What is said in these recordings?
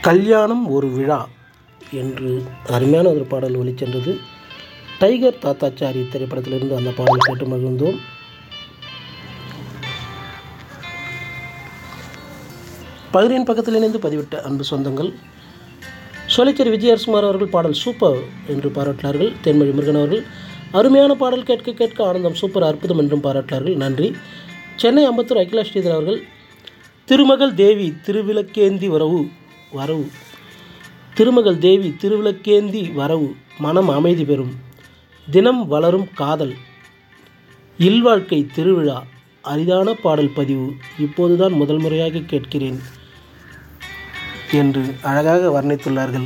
கல்யாணம் ஒரு விழா என்று அருமையான ஒரு பாடல் ஒலிச்சென்றது டைகர் தாத்தாச்சாரி திரைப்படத்திலிருந்து அந்த பாடல் கேட்டு மகிழ்ந்தோம் பகிரின் பக்கத்தில் இணைந்து பதிவிட்ட அன்பு சொந்தங்கள் சோலைச்சேரி விஜயரசுமார் அவர்கள் பாடல் சூப்பர் என்று பாராட்டினார்கள் தென்மொழி முருகன் அவர்கள் அருமையான பாடல் கேட்க கேட்க ஆனந்தம் சூப்பர் அற்புதம் என்றும் பாராட்டினார்கள் நன்றி சென்னை அம்பத்தூர் அகிலா ஸ்ரீதர் அவர்கள் திருமகள் தேவி திருவிளக்கேந்தி வரவு வரவு திருமகள் தேவி திருவிளக்கேந்தி வரவு மனம் அமைதி பெறும் தினம் வளரும் காதல் இல்வாழ்க்கை திருவிழா அரிதான பாடல் பதிவு இப்போதுதான் முதல் முறையாக கேட்கிறேன் என்று அழகாக வர்ணித்துள்ளார்கள்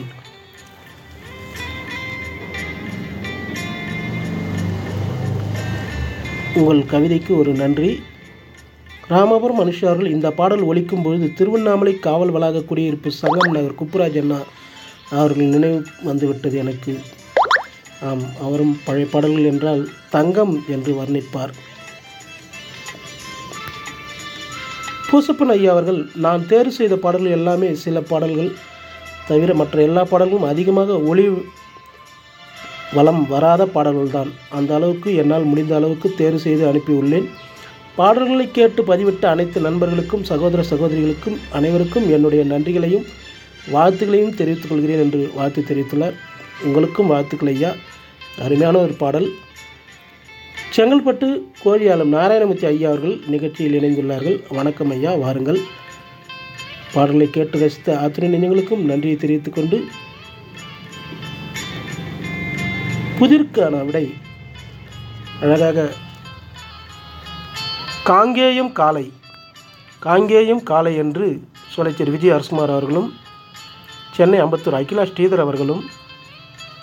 உங்கள் கவிதைக்கு ஒரு நன்றி ராமபுரம் மனுஷார்கள் இந்த பாடல் ஒலிக்கும் பொழுது திருவண்ணாமலை காவல் வளாக குடியிருப்பு சங்கம் நகர் குப்புராஜ் அண்ணா அவர்கள் நினைவு வந்துவிட்டது எனக்கு ஆம் அவரும் பழைய பாடல்கள் என்றால் தங்கம் என்று வர்ணிப்பார் பூசப்பன் ஐயா அவர்கள் நான் தேர்வு செய்த பாடல்கள் எல்லாமே சில பாடல்கள் தவிர மற்ற எல்லா பாடல்களும் அதிகமாக ஒளி வளம் வராத பாடல்கள் தான் அந்த அளவுக்கு என்னால் முடிந்த அளவுக்கு தேர்வு செய்து அனுப்பியுள்ளேன் பாடல்களை கேட்டு பதிவிட்ட அனைத்து நண்பர்களுக்கும் சகோதர சகோதரிகளுக்கும் அனைவருக்கும் என்னுடைய நன்றிகளையும் வாழ்த்துக்களையும் தெரிவித்துக் கொள்கிறேன் என்று வாழ்த்து தெரிவித்துள்ளார் உங்களுக்கும் வாழ்த்துக்கள் ஐயா அருமையான ஒரு பாடல் செங்கல்பட்டு கோழியாளம் நாராயணமூர்த்தி ஐயா அவர்கள் நிகழ்ச்சியில் இணைந்துள்ளார்கள் வணக்கம் ஐயா வாருங்கள் பாடலை கேட்டு ரசித்த அத்துணை நெஞ்சங்களுக்கும் நன்றியை தெரிவித்துக் கொண்டு புதிர்க்கான விடை அழகாக காங்கேயம் காலை காங்கேயம் காலை என்று சோலைச்சேரி விஜய் அரசுமார் அவர்களும் சென்னை அம்பத்தூர் அகிலா ஸ்ரீதர் அவர்களும்